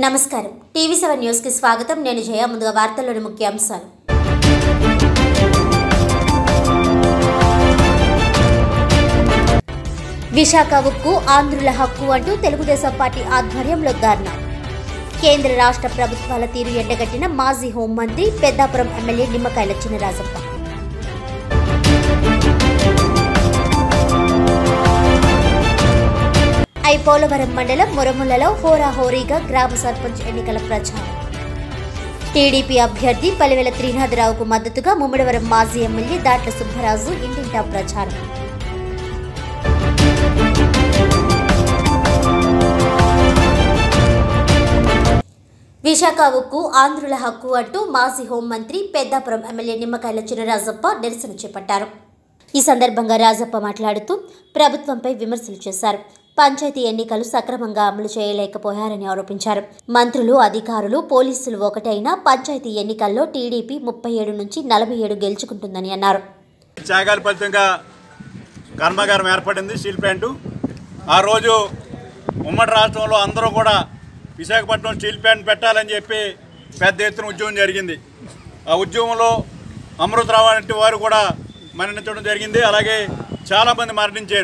నమస్కారం TV seven news కి స్వాగతం నేను జయ ముందుగా వార్తల్లోని ముఖ్యాంశాలు విశాఖ ఉక్కు ఆంధ్రుల హక్కు అంటూ తెలుగుదేశం పార్టీ ఆధ్వర్యంలో ధర్నా కేంద్ర రాష్ట్ర ప్రభుత్వాల తీరు ఎండగట్టిన మాజీ హోంమంత్రి పెద్దాపురం ఎమ్మెల్యే నిమ్మకాయల చినరాజప్ప ఐ పోలవరం మండలం మురములలో హోరాహోరీగా గ్రామ సర్పంచ్ ఎన్నికల ప్రచారం టీడీపీ అభ్యర్థి పలివెల త్రినాథరావుకు మద్దతుగా ముమ్మడివరం మాజీ ఎమ్మెల్యే దాట్ల సుబ్బరాజు ఇంటింటా ప్రచారం విశాఖ ఉక్కు ఆంధ్రుల హక్కు అంటూ మాజీ హోంమంత్రి పెద్దాపురం ఎమ్మెల్యే నిమ్మకాయల చినరాజప్ప నిరసన చేపట్టారు ఈ సందర్భంగా రాజప్ప మాట్లాడుతూ ప్రభుత్వంపై విమర్శలు చేశారు పంచాయతీ ఎన్నికలు సక్రమంగా అమలు చేయలేకపోయారని ఆరోపించారు మంత్రులు అధికారులు పోలీసులు ఒకటైనా పంచాయతీ ఎన్నికల్లో టీడీపీ ముప్పై ఏడు నుంచి నలభై ఏడు గెలుచుకుంటుందని అన్నారు త్యాగాల ఫలితంగా కర్మాగారం ఏర్పడింది స్టీల్ ప్లాంటు ఆ రోజు ఉమ్మడి రాష్ట్రంలో అందరూ కూడా విశాఖపట్నం స్టీల్ ప్లాంట్ పెట్టాలని చెప్పి పెద్ద ఎత్తున ఉద్యమం జరిగింది ఆ ఉద్యమంలో అమృతరావు వంటి వారు కూడా మరణించడం జరిగింది అలాగే చాలామంది మరణించారు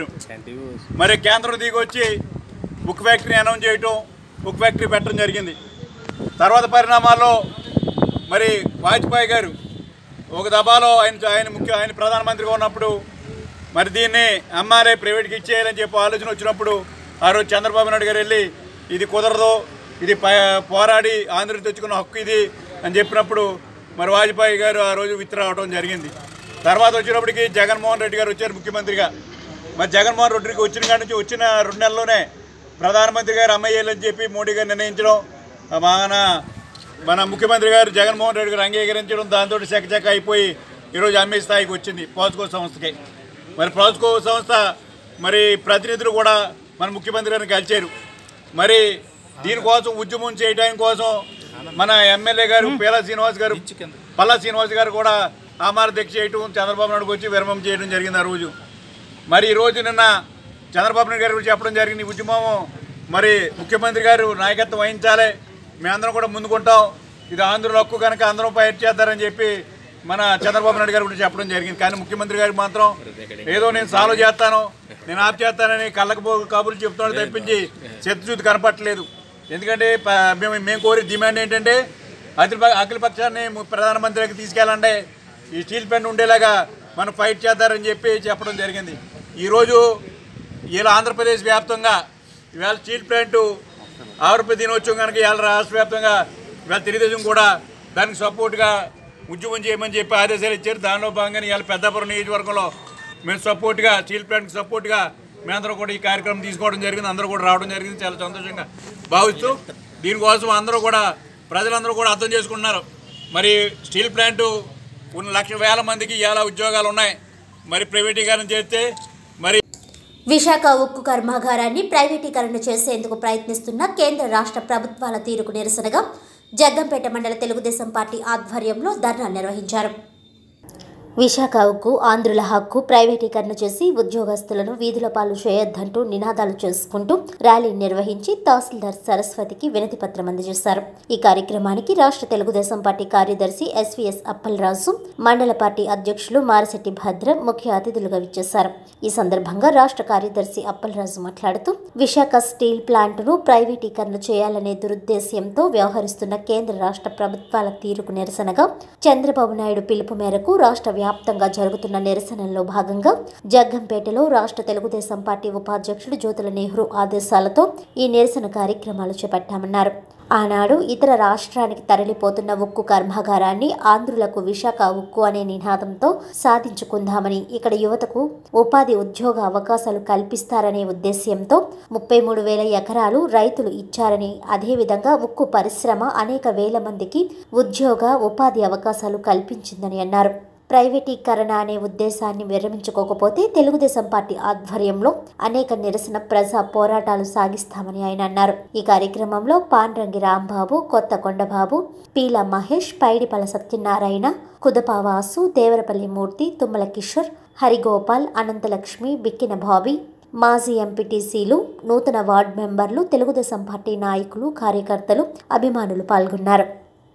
మరి కేంద్రం దిగి వచ్చి బుక్ ఫ్యాక్టరీ అనౌన్స్ చేయటం బుక్ ఫ్యాక్టరీ పెట్టడం జరిగింది తర్వాత పరిణామాల్లో మరి వాజ్పేయి గారు ఒక దబాలో ఆయన ఆయన ముఖ్య ఆయన ప్రధానమంత్రిగా ఉన్నప్పుడు మరి దీన్ని అమ్మాలే ప్రైవేట్కి ఇచ్చేయాలని చెప్పి ఆలోచన వచ్చినప్పుడు ఆ రోజు చంద్రబాబు నాయుడు గారు వెళ్ళి ఇది కుదరదు ఇది ప- పోరాడి ఆంధ్ర తెచ్చుకున్న హక్కు ఇది అని చెప్పినప్పుడు మరి వాజ్పేయి గారు ఆ రోజు విత్డ్రా అవడం జరిగింది తర్వాత వచ్చినప్పటికి జగన్మోహన్ రెడ్డి గారు వచ్చారు ముఖ్యమంత్రిగా మరి జగన్మోహన్ రెడ్డికి వచ్చిన కాడి నుంచి వచ్చిన రెండు నెలల్లోనే ప్రధానమంత్రి గారు అమ్మయ్యాలని చెప్పి మోడీ గారు నిర్ణయించడం మన మన ముఖ్యమంత్రి గారు జగన్మోహన్ రెడ్డి గారు అంగీకరించడం దాంతో చెక్క అయిపోయి ఈరోజు అమ్మే స్థాయికి వచ్చింది పాస్కో సంస్థకి మరి పాస్కో సంస్థ మరి ప్రతినిధులు కూడా మన ముఖ్యమంత్రి గారిని కలిచారు మరి దీనికోసం ఉద్యమం చేయడం కోసం మన ఎమ్మెల్యే గారు పేలా శ్రీనివాస్ గారు పల్లా శ్రీనివాస్ గారు కూడా ఆమార దీక్ష చేయటం చంద్రబాబు నాయుడుకి వచ్చి విరమం చేయడం జరిగింది ఆ రోజు మరి ఈ రోజు నిన్న చంద్రబాబు నాయుడు గారు కూడా చెప్పడం జరిగింది ఈ ఉద్యమం మరి ముఖ్యమంత్రి గారు నాయకత్వం వహించాలి మేమందరం కూడా ముందుకుంటాం ఇది ఆంధ్రుల హక్కు కనుక అందరం ఫైట్ చేద్దారని చెప్పి మన చంద్రబాబు నాయుడు గారు కూడా చెప్పడం జరిగింది కానీ ముఖ్యమంత్రి గారికి మాత్రం ఏదో నేను సాల్వ్ చేస్తాను నేను ఆప్ చేస్తానని కళ్ళకు పో కబుర్లు చెప్తున్నాడు తప్పించి శత్రుచూతి కనపట్టలేదు ఎందుకంటే ప- మేము మేము కోరే డిమాండ్ ఏంటంటే అఖిల ప- అఖిల పక్షాన్ని ము- ప్రధానమంత్రికి తీసుకెళ్ళండి ఈ స్టీల్ పెన్ ఉండేలాగా మనం ఫైట్ చేద్దారని చెప్పి చెప్పడం జరిగింది ఈరోజు ఇలా ఆంధ్రప్రదేశ్ వ్యాప్తంగా ఇవాళ స్టీల్ ప్లాంటు ఆవిర్భ దినోత్సవం కనుక ఇవాళ రాష్ట్ర వ్యాప్తంగా ఇవాళ తెలుగుదేశం కూడా దానికి సపోర్ట్గా ఉద్యమం చేయమని చెప్పి ఆదేశాలు ఇచ్చారు దానిలో భాగంగా ఇవాళ పెద్దాపురం నియోజకవర్గంలో మేము సపోర్ట్గా స్టీల్ ప్లాంట్కి సపోర్ట్గా మేమందరం కూడా ఈ కార్యక్రమం తీసుకోవడం జరిగింది అందరూ కూడా రావడం జరిగింది చాలా సంతోషంగా భావిస్తూ దీనికోసం అందరూ కూడా ప్రజలందరూ కూడా అర్థం చేసుకుంటున్నారు మరి స్టీల్ ప్లాంటు కొన్ని లక్ష వేల మందికి ఇవాళ ఉద్యోగాలు ఉన్నాయి మరి ప్రైవేటీకరణ చేస్తే మరి విశాఖ ఉక్కు కర్మాగారాన్ని ప్రైవేటీకరణ చేసేందుకు ప్రయత్నిస్తున్న కేంద్ర రాష్ట్ర ప్రభుత్వాల తీరుకు నిరసనగా జగ్గంపేట మండల తెలుగుదేశం పార్టీ ఆధ్వర్యంలో ధర్నా నిర్వహించారు విశాఖ ఉక్కు ఆంధ్రుల హక్కు ప్రైవేటీకరణ చేసి ఉద్యోగస్తులను వీధుల పాలు చేయొద్దంటూ నినాదాలు చేసుకుంటూ ర్యాలీ నిర్వహించి తహసీల్దార్ సరస్వతికి వినతి పత్రం అందజేశారు ఈ కార్యక్రమానికి రాష్ట్ర తెలుగుదేశం పార్టీ కార్యదర్శి ఎస్వీఎస్ అప్పలరాజు మండల పార్టీ అధ్యక్షులు మారశెట్టి భద్రం ముఖ్య అతిథులుగా విచ్చేశారు ఈ సందర్భంగా రాష్ట్ర కార్యదర్శి అప్పలరాజు మాట్లాడుతూ విశాఖ స్టీల్ ప్లాంటును ప్రైవేటీకరణ చేయాలనే దురుద్దేశ్యంతో వ్యవహరిస్తున్న కేంద్ర రాష్ట్ర ప్రభుత్వాల తీరుకు నిరసనగా చంద్రబాబు నాయుడు పిలుపు మేరకు రాష్ట్ర వ్యాప్తంగా జరుగుతున్న నిరసనలో భాగంగా జగ్గంపేటలో రాష్ట్ర తెలుగుదేశం పార్టీ ఉపాధ్యక్షుడు జ్యోతుల నెహ్రూ ఆదేశాలతో ఈ నిరసన కార్యక్రమాలు చేపట్టామన్నారు ఆనాడు ఇతర రాష్ట్రానికి తరలిపోతున్న ఉక్కు కర్మాగారాన్ని ఆంధ్రులకు విశాఖ ఉక్కు అనే నినాదంతో సాధించుకుందామని ఇక్కడ యువతకు ఉపాధి ఉద్యోగ అవకాశాలు కల్పిస్తారనే ఉద్దేశ్యంతో ముప్పై మూడు వేల ఎకరాలు రైతులు ఇచ్చారని అదేవిధంగా ఉక్కు పరిశ్రమ అనేక వేల మందికి ఉద్యోగ ఉపాధి అవకాశాలు కల్పించిందని అన్నారు ప్రైవేటీకరణ అనే ఉద్దేశాన్ని విరమించుకోకపోతే తెలుగుదేశం పార్టీ ఆధ్వర్యంలో అనేక నిరసన ప్రజా పోరాటాలు సాగిస్తామని ఆయన అన్నారు ఈ కార్యక్రమంలో పాండ్రంగి రాంబాబు కొత్త కొండబాబు పీల మహేష్ పైడిపల సత్యనారాయణ కుదపావాసు దేవరపల్లి మూర్తి తుమ్మల కిషోర్ హరిగోపాల్ అనంతలక్ష్మి బిక్కిన బాబీ మాజీ ఎంపీటీసీలు నూతన వార్డు మెంబర్లు తెలుగుదేశం పార్టీ నాయకులు కార్యకర్తలు అభిమానులు పాల్గొన్నారు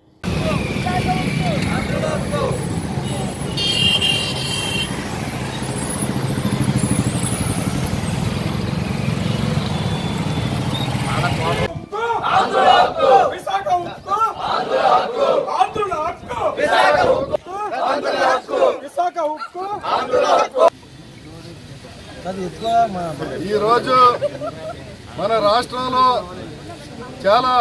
విశాఖ ఉక్కు ఆంధ్రుల హక్కు విశాఖ ఉక్కు ఈరోజు మన రాష్ట్రంలో చాలా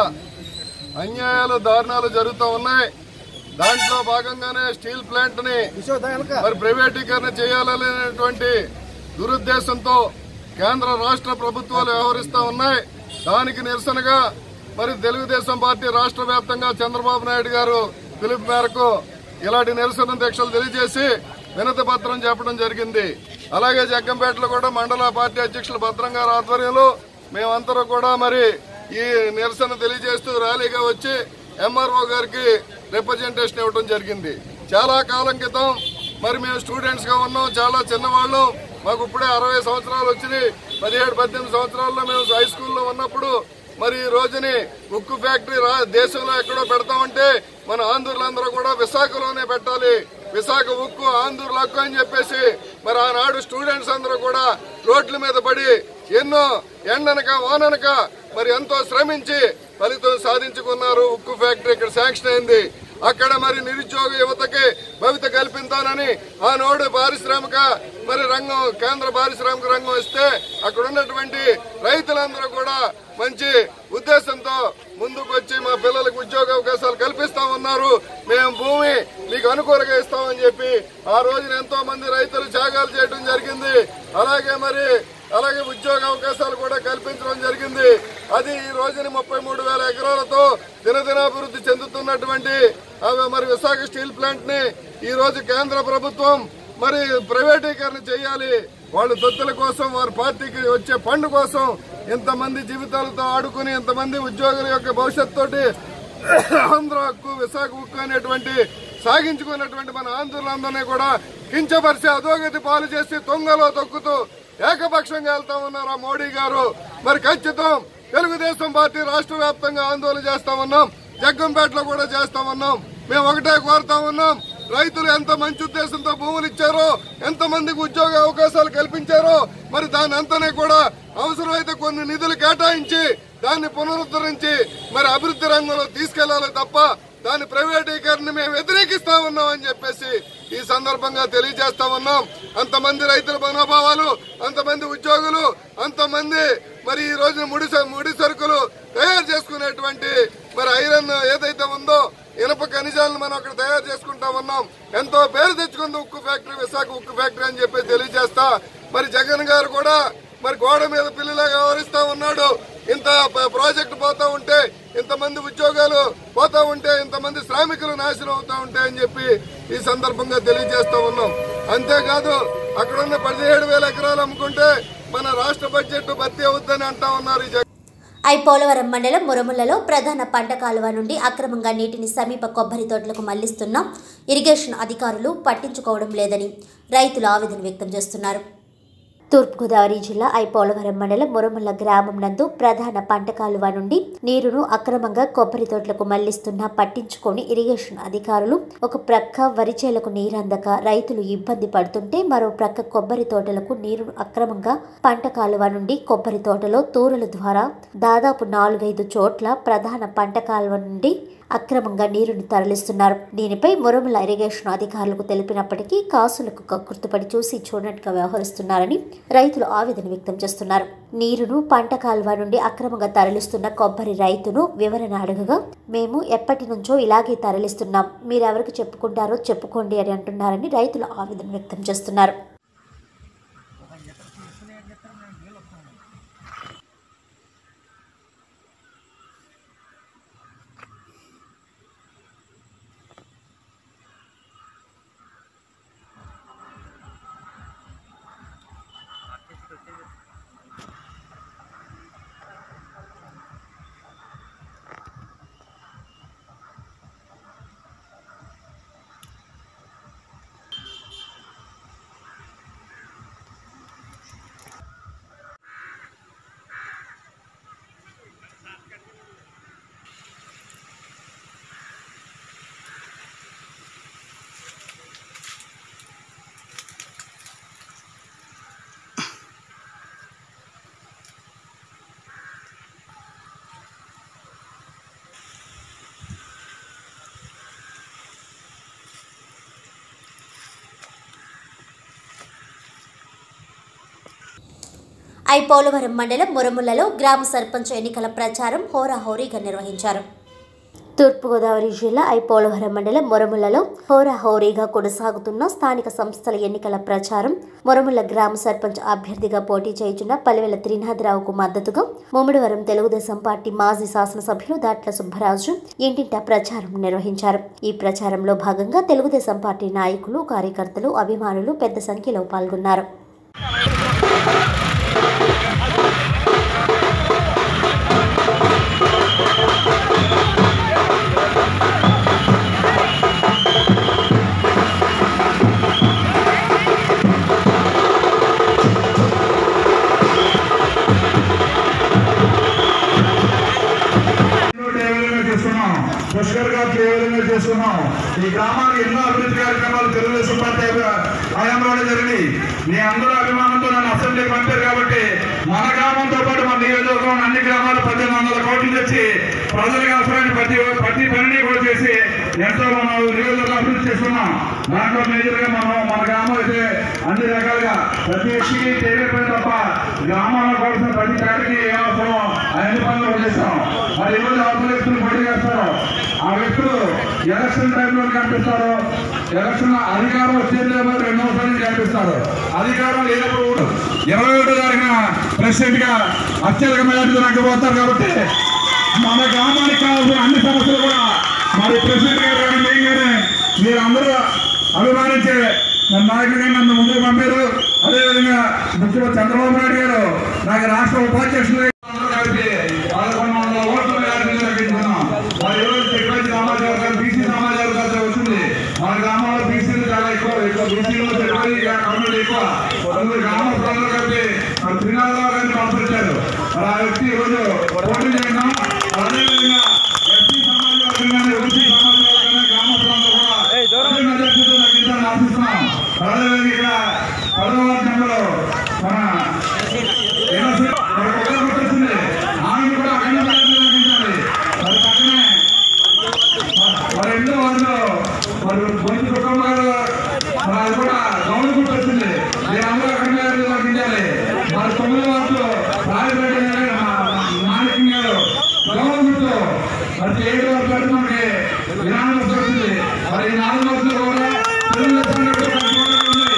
అన్యాయాలు దారుణాలు జరుగుతూ ఉన్నాయి దాంట్లో భాగంగానే స్టీల్ ప్లాంట్ ని మరి ప్రైవేటీకరణ చేయాలనేటువంటి దురుద్దేశంతో కేంద్ర రాష్ట్ర ప్రభుత్వాలు వ్యవహరిస్తూ ఉన్నాయి దానికి నిరసనగా మరి తెలుగుదేశం పార్టీ రాష్ట్ర వ్యాప్తంగా చంద్రబాబు నాయుడు గారు పిలుపు మేరకు ఇలాంటి నిరసన దీక్షలు తెలియజేసి వినతి పత్రం చెప్పడం జరిగింది అలాగే జగ్గంపేటలో కూడా మండల పార్టీ అధ్యక్షులు భద్రం గారి ఆధ్వర్యంలో మేమందరం కూడా మరి ఈ నిరసన తెలియజేస్తూ ర్యాలీగా వచ్చి ఎంఆర్ఓ గారికి రిప్రజెంటేషన్ ఇవ్వడం జరిగింది చాలా కాలం క్రితం మరి మేము స్టూడెంట్స్ గా ఉన్నాం చాలా చిన్నవాళ్ళం మాకు ఇప్పుడే అరవై సంవత్సరాలు వచ్చినాయి పదిహేడు పద్దెనిమిది సంవత్సరాల్లో మేము హై స్కూల్లో ఉన్నప్పుడు మరి ఈ రోజుని ఉక్కు ఫ్యాక్టరీ రా- దేశంలో ఎక్కడో పెడతామంటే మన ఆంధ్రులందరూ కూడా విశాఖలోనే పెట్టాలి విశాఖ ఉక్కు ఆంధ్రుల హక్కు అని చెప్పేసి మరి ఆనాడు స్టూడెంట్స్ అందరూ కూడా రోడ్ల మీద పడి ఎన్నో ఎండనక వాననక మరి ఎంతో శ్రమించి ఫలితం సాధించుకున్నారు ఉక్కు ఫ్యాక్టరీ ఇక్కడ శాంక్షన్ అయింది అక్కడ మరి నిరుద్యోగ యువతకి భవిత కల్పించాలని ఆనాడు పారిశ్రామిక మరి రంగం కేంద్ర పారిశ్రామిక రంగం ఇస్తే అక్కడ ఉన్నటువంటి రైతులందరూ కూడా మంచి ఉద్దేశంతో ముందుకు వచ్చి మా పిల్లలకు ఉద్యోగ అవకాశాలు కల్పిస్తా ఉన్నారు మేము భూమి మీకు అనుకూలంగా ఇస్తామని చెప్పి ఆ రోజున ఎంతో మంది రైతులు త్యాగాలు చేయడం జరిగింది అలాగే మరి అలాగే ఉద్యోగ అవకాశాలు కూడా కల్పించడం జరిగింది అది ఈ రోజున ముప్పై మూడు వేల ఎకరాలతో దినదినాభివృద్ధి చెందుతున్నటువంటి ఆ మరి విశాఖ స్టీల్ ప్లాంట్ ని ఈ రోజు కేంద్ర ప్రభుత్వం మరి ప్రైవేటీకరణ చేయాలి వాళ్ళ తొత్తుల కోసం వారి పార్టీకి వచ్చే ఫండ్ కోసం ఇంతమంది జీవితాలతో ఆడుకుని ఇంతమంది ఉద్యోగుల యొక్క భవిష్యత్ తోటి ఆంధ్ర హక్కు విశాఖ హక్కు అనేటువంటి సాగించుకున్నటువంటి మన ఆంధ్రులందరినీ కూడా కించపరిచి అధోగతి పాలు చేసి తొంగలో తొక్కుతూ ఏకపక్షంగా వెళ్తా ఉన్నారు ఆ మోడీ గారు మరి ఖచ్చితం తెలుగుదేశం పార్టీ రాష్ట్ర వ్యాప్తంగా ఆందోళన చేస్తా ఉన్నాం జగ్గంపేటలో కూడా చేస్తా ఉన్నాం మేము ఒకటే కోరుతా ఉన్నాం రైతులు ఎంత మంచి ఉద్దేశంతో భూములు ఇచ్చారో ఎంత మందికి ఉద్యోగ అవకాశాలు కల్పించారో మరి దాని అంతనే కూడా అవసరమైతే కొన్ని నిధులు కేటాయించి దాన్ని పునరుద్ధరించి మరి అభివృద్ధి రంగంలో తీసుకెళ్లాలి తప్ప దాని ప్రైవేటీకరణ మేము వ్యతిరేకిస్తా ఉన్నాం అని చెప్పేసి ఈ సందర్భంగా తెలియజేస్తా ఉన్నాం అంతమంది రైతుల మనోభావాలు అంతమంది ఉద్యోగులు అంతమంది మరి ఈ రోజు ముడి స- ముడి సరుకులు తయారు చేసుకునేటువంటి మరి ఐరన్ ఏదైతే ఉందో ఇనప ఖనిజాలను మనం అక్కడ తయారు చేసుకుంటా ఉన్నాం ఎంతో పేరు తెచ్చుకుంది ఉక్కు ఫ్యాక్టరీ విశాఖ ఉక్కు ఫ్యాక్టరీ అని చెప్పి తెలియజేస్తా మరి జగన్ గారు కూడా మరి గోడ మీద పిల్లలాగా వ్యవహరిస్తా ఉన్నాడు ఇంత ప- ప్రాజెక్టు పోతా ఉంటే ఇంతమంది ఉద్యోగాలు పోతా ఉంటే ఇంతమంది శ్రామికులు నాశనం అవుతా ఉంటాయి అని చెప్పి ఈ సందర్భంగా తెలియజేస్తా ఉన్నాం అంతేకాదు అక్కడ ఉన్న పదిహేడు వేల ఎకరాలు అమ్ముకుంటే మన రాష్ట్ర బడ్జెట్ భర్తీ అవుద్దని అంటా ఉన్నారు ఈ జగన్ ఐ పోలవరం మండలం మురములలో ప్రధాన పంట కాలువ నుండి అక్రమంగా నీటిని సమీప కొబ్బరి తోటలకు మళ్లిస్తున్న ఇరిగేషన్ అధికారులు పట్టించుకోవడం లేదని రైతులు ఆవేదన వ్యక్తం చేస్తున్నారు తూర్పుగోదావరి జిల్లా ఐ పోలవరం మండలం మురముల గ్రామం నందు ప్రధాన పంట కాలువ నుండి నీరును అక్రమంగా కొబ్బరి తోటలకు మళ్లిస్తున్నా పట్టించుకొని ఇరిగేషన్ అధికారులు ఒక ప్రక్క వరి చేలకు నీరందక రైతులు ఇబ్బంది పడుతుంటే మరో ప్రక్క కొబ్బరి తోటలకు నీరును అక్రమంగా పంట కాలువ నుండి కొబ్బరి తోటలో తూరుల ద్వారా దాదాపు నాలుగైదు చోట్ల ప్రధాన పంట కాలువ నుండి అక్రమంగా నీరుని తరలిస్తున్నారు దీనిపై మురముల ఇరిగేషన్ అధికారులకు తెలిపినప్పటికీ కాసులకు కక్కుర్తుపడి చూసి చూడనట్టుగా వ్యవహరిస్తున్నారని రైతులు ఆవేదన వ్యక్తం చేస్తున్నారు నీరును పంట కాల్వ నుండి అక్రమంగా తరలిస్తున్న కొబ్బరి రైతును వివరణ అడగగా మేము ఎప్పటి నుంచో ఇలాగే తరలిస్తున్నాం మీరెవరికి చెప్పుకుంటారో చెప్పుకోండి అని అంటున్నారని రైతులు ఆవేదన వ్యక్తం చేస్తున్నారు ఐపోలవరం మండలం మురములలో గ్రామ సర్పంచ్ ఎన్నికల ప్రచారం హోరాహోరీగా నిర్వహించారు తూర్పుగోదావరి జిల్లా ఐపోలవరం మండలం మొరములలో హోరాహోరీగా కొనసాగుతున్న స్థానిక సంస్థల ఎన్నికల ప్రచారం మొరముల గ్రామ సర్పంచ్ అభ్యర్థిగా పోటీ చేయుచున్న పలివెల త్రినాథరావుకు మద్దతుగా ముమ్మడివరం తెలుగుదేశం పార్టీ మాజీ శాసనసభ్యులు దాట్ల సుబ్బరాజు ఇంటింటా ప్రచారం నిర్వహించారు ఈ ప్రచారంలో భాగంగా తెలుగుదేశం పార్టీ నాయకులు కార్యకర్తలు అభిమానులు పెద్ద సంఖ్యలో పాల్గొన్నారు కేవలంగా చేస్తున్నాం పుష్కర్ గా కేవలంగా చేస్తున్నాం ఈ గ్రామానికి ఎన్నో అభివృద్ధి కార్యక్రమాలు తెలుగుదేశం పార్టీ హయాంలోనే జరిగింది మీ అందరూ అభిమానంతో నన్ను అసెంబ్లీకి పంపారు కాబట్టి మన గ్రామంతో పాటు మన నియోజకవర్గం అన్ని గ్రామాలు పద్దెనిమిది వందల కోట్లు తెచ్చి ప్రజలకు అవసరమైన ప్రతి ప్రతి పనిని కూడా చేసి ఎంతో మనం నియోజకవర్గం అభివృద్ధి చేస్తున్నాం దాంట్లో మేజర్ గా మనం మన గ్రామం అయితే అన్ని రకాలుగా ప్రతి వ్యక్తికి తేలిక పని తప్ప గ్రామంలో కావాల్సిన ప్రతి కాడికి ఏ అవసరం అన్ని పనులు కూడా చేస్తాం మరి ఈరోజు అవసరం వ్యక్తులు పోటీ చేస్తారు ఆ వ్యక్తులు ఎలక్షన్ టైంలో కనిపిస్తారు ఎలక్షన్ అధికారం వచ్చేది లేకపోతే రెండవసారి కనిపిస్తారు అధికారం లేనప్పుడు కూడా ఇరవై ఒకటో తారీఖున ప్రెసిడెంట్ గా అత్యధిక మెజార్టీతో నగ్గబోతారు కాబట్టి మన గ్రామానికి కావాల్సిన అన్ని సమస్యలు కూడా మరి ప్రెసిడెంట్ గారు కానీ మేము కానీ మీరందరూ అభిమానించే మన నాయకుడిగా నన్ను ముందుకు పంపారు అదేవిధంగా ముఖ్యమంత్రి చంద్రబాబు నాయుడు గారు నాకు రాష్ట్ర ఉపాధ్యక్షులు కలిపి పదకొండు వందల ఓట్ల మెజారిటీతో తగ్గించుకున్నాం మరి ఈరోజు టెక్నాలజీ సామాజిక వర్గాలు బీసీ సామాజిక వర్గాలతో వచ్చింది మన గ్రామంలో బీసీలు చాలా ఎక్కువ ఎక్కువ బీసీలో టెక్నాలజీ కమ్యూనిటీ ఎక్కువ అందులో గ్రామ ప్రజలు కలిపి మరి త్రినాథరావు గారిని పంపించారు మరి ఆ వ్యక్తి ఈరోజు పోటీ చేయడం అదేవిధంగా ఎస్సీ సమాజ వర్గంగానే ఓసీ సమాజ వర్గంగానే గ్రామ ప్రజలు కూడా అదే మెజారిటీతో తగ్గించాలని ఆశిస్తున్నాం అదేవిధంగా ఇక్కడ పదవ నెంబర్ మన ఆమె కూడా అఖండ ప్రయత్నం తగ్గించాలి మరి పక్కనే మరి రెండో వాళ్ళు మరి మంచి కుటుంబాలు మరి అది కూడా గౌరవ గుర్తు వచ్చింది మీరందరూ అఖండ ప్రయత్నం తగ్గించాలి మరి తొమ్మిది వాళ్ళు రాజపేట మాణిక్యం గారు గౌరవ గుర్తు మరి ఏడు వరకు అయితే మనకి విరామం వచ్చింది మరి ఈ నాలుగు వర్షాలు కూడా తెలుగుదేశం ఉంది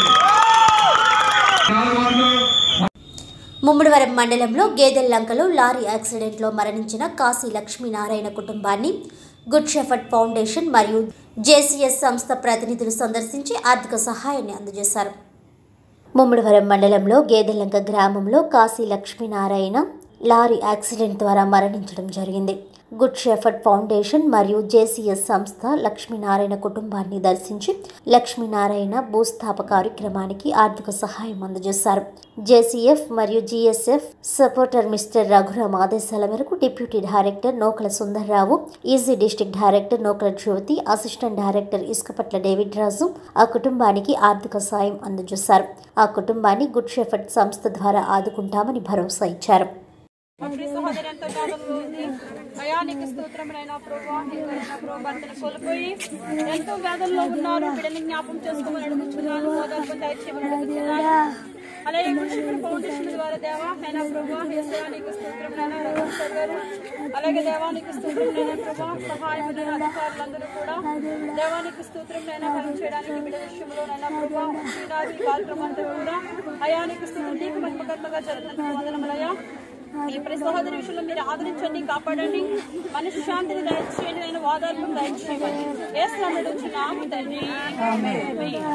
నాలుగు వర్షాలు ముమ్మడివరం మండలంలో గేదెల్లంకలో లారీ యాక్సిడెంట్లో మరణించిన కాశీ లక్ష్మీనారాయణ కుటుంబాన్ని గుడ్ షెఫర్డ్ ఫౌండేషన్ మరియు జేసీఎస్ సంస్థ ప్రతినిధులు సందర్శించి ఆర్థిక సహాయాన్ని అందజేశారు ముమ్మడివరం మండలంలో గేదెలంక గ్రామంలో కాశీ లక్ష్మీనారాయణ లారీ యాక్సిడెంట్ ద్వారా మరణించడం జరిగింది గుడ్ షెఫర్డ్ ఫౌండేషన్ మరియు జేసీఎస్ సంస్థ లక్ష్మీనారాయణ కుటుంబాన్ని దర్శించి లక్ష్మీనారాయణ భూస్థాప కార్యక్రమానికి ఆర్థిక సహాయం అందజేశారు జేసీఎఫ్ మరియు జీఎస్ఎఫ్ సపోర్టర్ మిస్టర్ రఘురామ్ ఆదేశాల మేరకు deputy director Nokala Sundarrao EG district director Nokala Jyothi assistant director Isukapatla David Raju ఆ కుటుంబానికి ఆర్థిక సాయం అందజేశారు ఆ కుటుంబాన్ని గుడ్ షెఫర్డ్ సంస్థ ద్వారా ఆదుకుంటామని భరోసా ఇచ్చారు అప్పుడు సహోదరి ఎంతో జాతకంలో ఉంది భయానికి స్తోత్రములైన ప్రభా ఎక్కడైనా ప్రభా భర్తను కోల్పోయి ఎంతో వేదనలో ఉన్నారు బిడ్డని జ్ఞాపం చేసుకోమని అడుగుతున్నాను ఓదార్పు దయచేయమని అడుగుతున్నాను అలాగే కృష్ణుడు ఫౌండేషన్ ద్వారా దేవా అయినా ప్రభా ఏసయానికి స్తోత్రం నైనా రఘువంశర్ గారు అలాగే దేవానికి స్తోత్రం నైనా ప్రభా సహాయం అధికారులందరూ కూడా దేవానికి స్తోత్రం నైనా పని చేయడానికి బిడ్డ విషయంలో నైనా ప్రభా శ్రీనాథి కార్యక్రమం అంతా కూడా అయానికి స్తోత్రం నీకు మహిమకర్మగా జరుగుతున్న వందనములయ్యా ఈ ప్రతి సహోదరి విషయంలో మీరు ఆదరించండి కాపాడండి మనిషి శాంతిని దయచేయండి నేను వాదాలను దయచేయమని ఏసు నుంచి నాము తండ్రి ఆమేన్.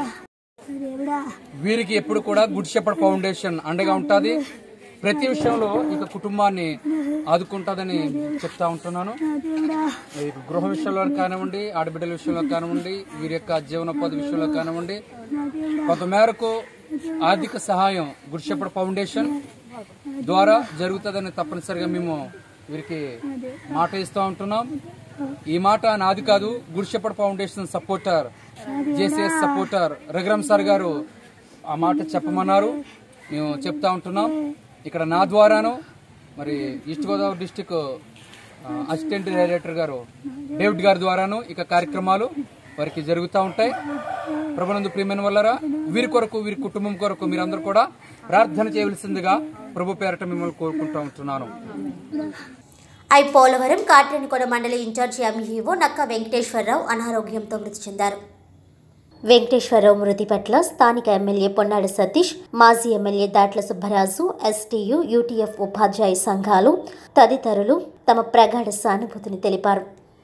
వీరికి ఎప్పుడు కూడా గుడ్ షెపర్డ్ ఫౌండేషన్ అండగా ఉంటుంది ప్రతి విషయంలో ఇక కుటుంబాన్ని ఆదుకుంటుందని చెప్తా ఉంటున్నాను ఈ గృహ విషయంలో కానివ్వండి ఆడబిడ్డల విషయంలో కానివ్వండి వీరి యొక్క జీవనోపాధి విషయంలో కానివ్వండి కొంత మేరకు ఆర్థిక సహాయం గుడ్ షెపర్డ్ ఫౌండేషన్ ద్వారా జరుగుతుందని తప్పనిసరిగా మేము వీరికి మాట ఇస్తూ ఉంటున్నాం ఈ మాట నాది కాదు Good Shepherd Foundation supporter JCS supporter Raghuram sir గారు ఆ మాట చెప్పమన్నారు మేము చెప్తా ఉంటున్నాం ఇక్కడ నా ద్వారాను మరి east Godavari district assistant director గారు డేవిడ్ గారి ద్వారాను ఇక కార్యక్రమాలు వారికి జరుగుతూ ఉంటాయి ప్రభునందు ప్రియమైన వల్లరా వీరి కొరకు వీరి కుటుంబం కొరకు మీరందరూ కూడా ప్రార్థన చేయవలసిందిగా ప్రభు పేరట మిమ్మల్ని కోరుకుంటూ ఉంటున్నాను ఐ పోలవరం కాట్రేనికొండ మండలి ఇన్ఛార్జి ఎంఈఓ నక్క వెంకటేశ్వరరావు అనారోగ్యంతో మృతి చెందారు వెంకటేశ్వరరావు మృతి పట్ల స్థానిక ఎమ్మెల్యే పొన్నాడు సతీష్ మాజీ MLA Datla Subbaraju STU UTF ఉపాధ్యాయ సంఘాలు తదితరులు తమ ప్రగాఢ సానుభూతిని తెలిపారు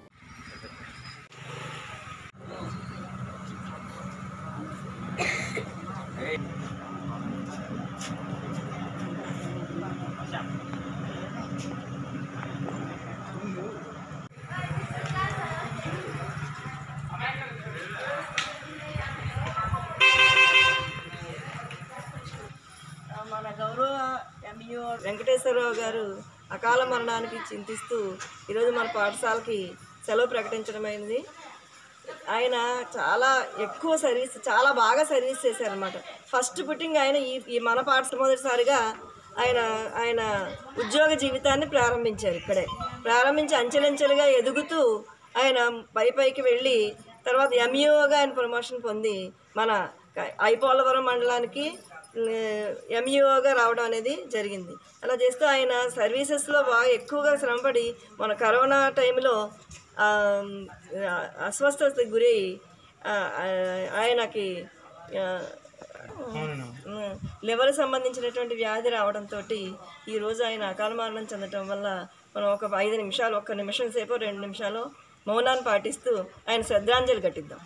మన గౌరవ ఎంఈఓ వెంకటేశ్వరరావు గారు అకాల మరణానికి చింతిస్తూ ఈరోజు మన పాఠశాలకి సెలవు ప్రకటించడమైనది ఆయన చాలా ఎక్కువ సర్వీస్ చాలా బాగా సర్వీస్ చేశారనమాట ఫస్ట్ పుట్టింగ్ ఆయన ఈ ఈ మన పాఠశాల మొదటిసారిగా ఆయన ఆయన ఉద్యోగ జీవితాన్ని ప్రారంభించారు ఇక్కడే ప్రారంభించి అంచెలంచెలుగా ఎదుగుతూ ఆయన పై పైకి వెళ్ళి తర్వాత ఎంఈఓగా ఆయన ప్రమోషన్ పొంది మన ఐపోలవరం మండలానికి ఎంఈఓగా రావడం అనేది జరిగింది అలా చేస్తూ ఆయన సర్వీసెస్లో బాగా ఎక్కువగా శ్రమపడి మన కరోనా టైంలో ఆ, అస్వస్థతకు గురై ఆ, ఆ, ఆయనకి ఆ, ఉమ్, లివర్ సంబంధించినటువంటి వ్యాధి రావడంతో ఈరోజు ఆయన అకాల మరణం చెందటం వల్ల మనం ఒక ఐదు నిమిషాలు ఒక్క నిమిషం సేపు రెండు నిమిషాలు మౌనాన్ని పాటిస్తూ ఆయన శ్రద్ధాంజలి కట్టిద్దాం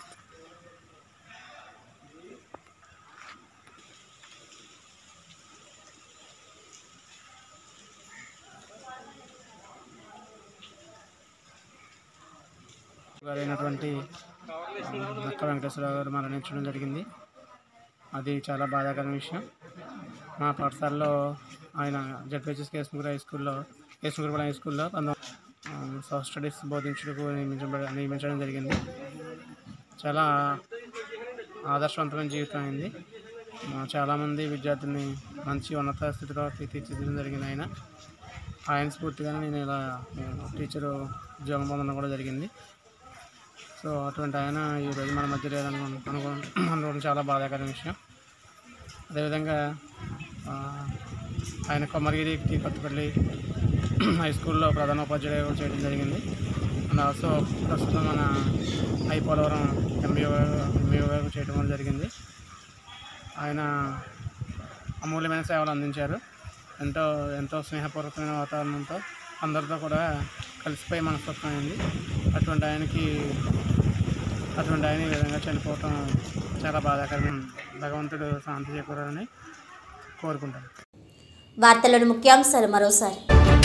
గారైనటువంటి నక్క వెంకటేశ్వరరావు గారు మరణించడం జరిగింది అది చాలా బాధాకరమైన విషయం మా పాఠశాలలో ఆయన జడ్పిహెచ్ఎస్ కేసుముగ్గురు హై స్కూల్లో కేసుముగ్గురు హై స్కూల్లో తను సోషల్ స్టడీస్ బోధించడానికి నియమించబడి నియమించడం జరిగింది చాలా ఆదర్శవంతమైన జీవితం అయింది ఆ, చాలామంది విద్యార్థుల్ని మంచి ఉన్నత స్థితిలో తీర్చిదిద్దడం జరిగింది ఆయన ఆయన స్ఫూర్తిగానే నేను ఇలా టీచరు ఉద్యోగం పొందడం కూడా జరిగింది సో అటువంటి ఆయన ఈరోజు మన మధ్య లేదని అనుకో అనుకోవడం చాలా బాధాకరమైన విషయం అదేవిధంగా ఆ, ఆయన కొమ్మరిగిరి టీ కొత్తపల్లి హై స్కూల్లో ప్రధాన ఉపాధ్యాయులు కూడా చేయడం జరిగింది అండ్ ఆల్సో ప్రస్తుతం మన హై పోలవరం ఎంబీఓ ఎంబీఓ చేయడం కూడా జరిగింది ఆయన అమూల్యమైన సేవలు అందించారు ఎంతో ఎంతో స్నేహపూర్వకమైన వాతావరణంతో అందరితో కూడా కలిసిపోయి మనస్తత్వం అయింది అటువంటి ఆయనకి అటువంటి ఆయన ఈ విధంగా చనిపోవటం చాలా బాధాకరం భగవంతుడు శాంతి చేకూరాలని కోరుకుంటాను వార్తలను ముఖ్యాంశాలు మరోసారి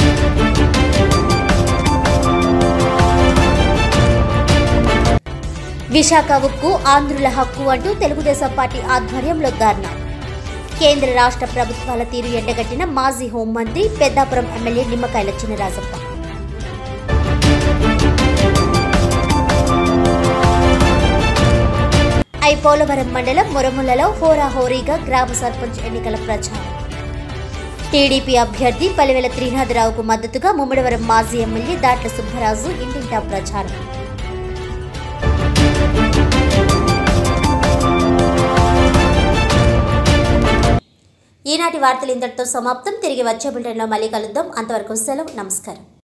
విశాఖ ఉక్కు ఆంధ్రుల హక్కు అంటూ తెలుగుదేశం పార్టీ ఆధ్వర్యంలో ధర్నా కేంద్ర రాష్ట్ర ప్రభుత్వాల తీరు ఎండగట్టిన మాజీ హోంమంత్రి పెద్దాపురం ఎమ్మెల్యే నిమ్మకాయల చినరాజప్ప ఐ పోలవరం మండలం మురములలో హోరాహోరీగా గ్రామ సర్పంచ్ ఎన్నికల ప్రచారం టీడీపీ అభ్యర్థి పలివెల త్రినాథరావుకు మద్దతుగా ముమ్మడివరం మాజీ ఎమ్మెల్యే దాట్ల సుబ్బరాజు ఇంటింటా ప్రచారం ఈనాటి వార్తలు ఇంతటితో సమాప్తం తిరిగి వచ్చే బులెటిన్లో మళ్ళీ కలుద్దాం అంతవరకు సెలవు నమస్కారం